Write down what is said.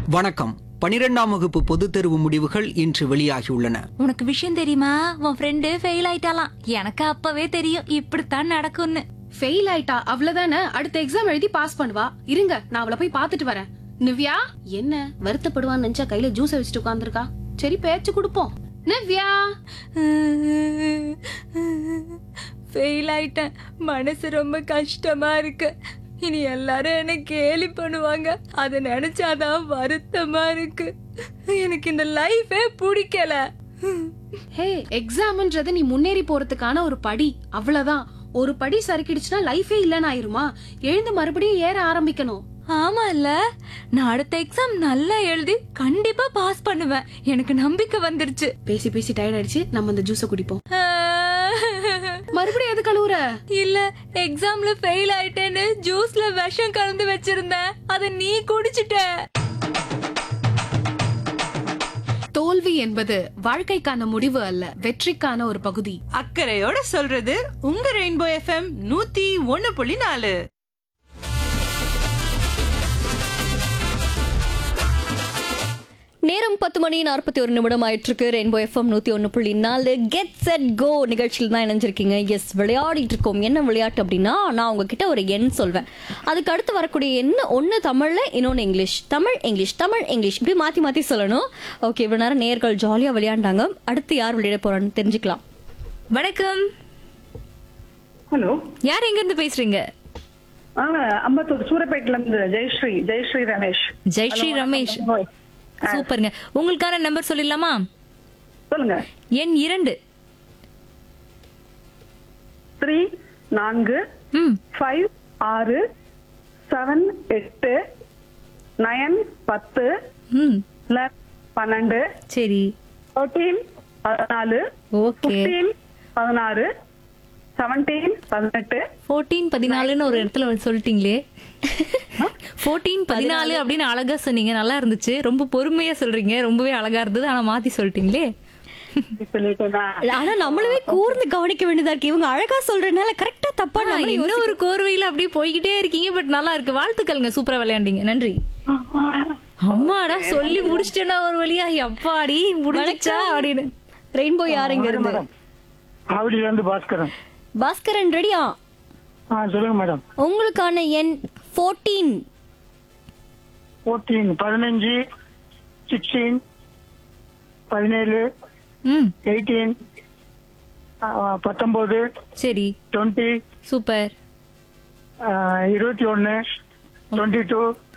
வணக்கம் பனிரெண்டாம் வகுப்பு பொதுத் தேர்வு முடிவுகள் இன்று வெளியாகியுள்ளன உனக்கு விஷயம் தெரியுமா உன் ஃப்ரெண்டு ஃபெயில் ஆயிட்டாலாம் எனக்கு அப்பவே தெரியும் இப்படித்தான் நடக்கும்னு ஃபெயில் ஆயிட்டா அவ்வளவுதானே அடுத்த எக்ஸாம் எழுதி பாஸ் பண்ணுவா இருங்க நான் அவளை போய் பாத்துட்டு வரேன் நிவ்யா என்ன வருத்தப்படுவான்னு நினைச்சா கையில ஜூஸ் வச்சுட்டு உட்கார்ந்திருக்கா சரி பேச்சு கொடுப்போம் நிவ்யா ஃபெயில் ஆயிட்டேன் மனசு ரொம்ப கஷ்டமா இருக்கு இனி எல்லாரும் என்ன கேலி பண்ணுவாங்க அதை நினைச்சாதான் வருத்தமா இருக்கு எனக்கு இந்த லைஃபே பிடிக்கல ஹே எக்ஸாம்ன்றது நீ முன்னேறி போறதுக்கான ஒரு படி அவ்வளவுதான் ஒரு படி சறுக்கிடுச்சுன்னா லைஃபே இல்லைன்னு ஆயிருமா எழுந்து மறுபடியும் ஏற ஆரம்பிக்கணும் ஆமா இல்ல நான் அடுத்த எக்ஸாம் நல்லா எழுதி கண்டிப்பா பாஸ் பண்ணுவேன் எனக்கு நம்பிக்கை வந்துருச்சு பேசி பேசி டயர்ட் ஆயிடுச்சு நம்ம இந்த ஜூஸ குடிப்போம் மறுபடியும் எது கழுவுற இல்ல எக்ஸாம்ல ஃபெயில் ஆயிட்டேன்னு ஜூஸ்ல விஷம் கலந்து வச்சிருந்தேன் அத நீ குடிச்சிட்ட தோல்வி என்பது வாழ்க்கைக்கான முடிவு அல்ல வெற்றிக்கான ஒரு பகுதி அக்கறையோட சொல்றது உங்க ரெயின்போ எஃப்எம் நூத்தி ஒன்னு புள்ளி நாலு நேரம் பத்து மணி நாற்பத்தி ஒரு நிமிடம் ஆயிட்டு இருக்கு ரெயின்போ எஃப்எம் நூத்தி ஒன்று புள்ளி நாலு கெட் செட் கோ நிகழ்ச்சியில் தான் இணைஞ்சிருக்கீங்க எஸ் விளையாடிட்டு இருக்கோம் என்ன விளையாட்டு அப்படின்னா நான் உங்ககிட்ட ஒரு எண் சொல்வேன் அதுக்கு அடுத்து வரக்கூடிய எண் ஒன்று தமிழ்ல இன்னொன்று English Tamil English Tamil English இப்படி மாத்தி மாத்தி சொல்லணும் ஓகே இவ்வளவு நேரம் நேர்கள் ஜாலியா விளையாண்டாங்க அடுத்து யார் விளையாட போறான்னு தெரிஞ்சுக்கலாம் வணக்கம் ஹலோ யார் எங்க இருந்து பேசுறீங்க ஆ அம்பத்தூர் சூரப்பேட்டில இருந்து ஜெயஸ்ரீ ஜெயஸ்ரீ ரமேஷ் ஜெயஸ்ரீ ரமேஷ் சூப்பருங்க உங்களுக்கான நம்பர் சொல்லிடலாமா சொல்லுங்க எண் இரண்டு த்ரீ நான்கு ம் ஃபைவ் ஆறு செவன் எட்டு நயன் பத்து ம் லெவன் பன்னெண்டு சரி தேர்ட்டீன் பதினாலு ஓகே ஃபிஃப்டீன் பதினாறு செவன்டீன் பதினெட்டு ஃபோர்டீன் பதினாலுன்னு ஒரு இடத்துல வந்து சொல்லிட்டீங்களே ஃபோர்டீன் பதினாலு அப்படின்னு அழகா சொன்னீங்க நல்லா இருந்துச்சு ரொம்ப பொறுமையா சொல்றீங்க ரொம்பவே அழகா இருந்தது ஆனா மாத்தி சொல்லிட்டீங்களே சொல்லிட்டேனா ஆனா நம்மளவே கூர்ந்து கவனிக்க வேண்டியதா இருக்கு இவங்க அழகா சொல்றதுனால கரெக்டா தப்பா ஆனா, நம்ம இன்னும் ஒரு கோர்வையில அப்படியே போய்கிட்டே இருக்கீங்க பட் நல்லா இருக்கு வாழ்த்துக்கள்ங்க சூப்பரா விளையாண்டீங்க நன்றி அம்மாடா சொல்லி முடிச்சிட்டேனா ஒரு வழியா அப்பாடி முடிச்சா அப்படின்னு ரெயின்போ யாருங்க இருந்து ஆவடியில இருந்து பாஸ்கரன் பாஸ்கரன் ரெடியா ஆ சொல்லுங்க மேடம் உங்களுக்கான எண் ஃபோர்டீன் ஃபோர்டீன் பதினஞ்சு சிக்ஸ்டீன் பதினேழு ம் எயிட்டீன் பத்தொம்போது சரி டுவெண்ட்டி சூப்பர் இருபத்தி ஒன்று டுவெண்ட்டி டூ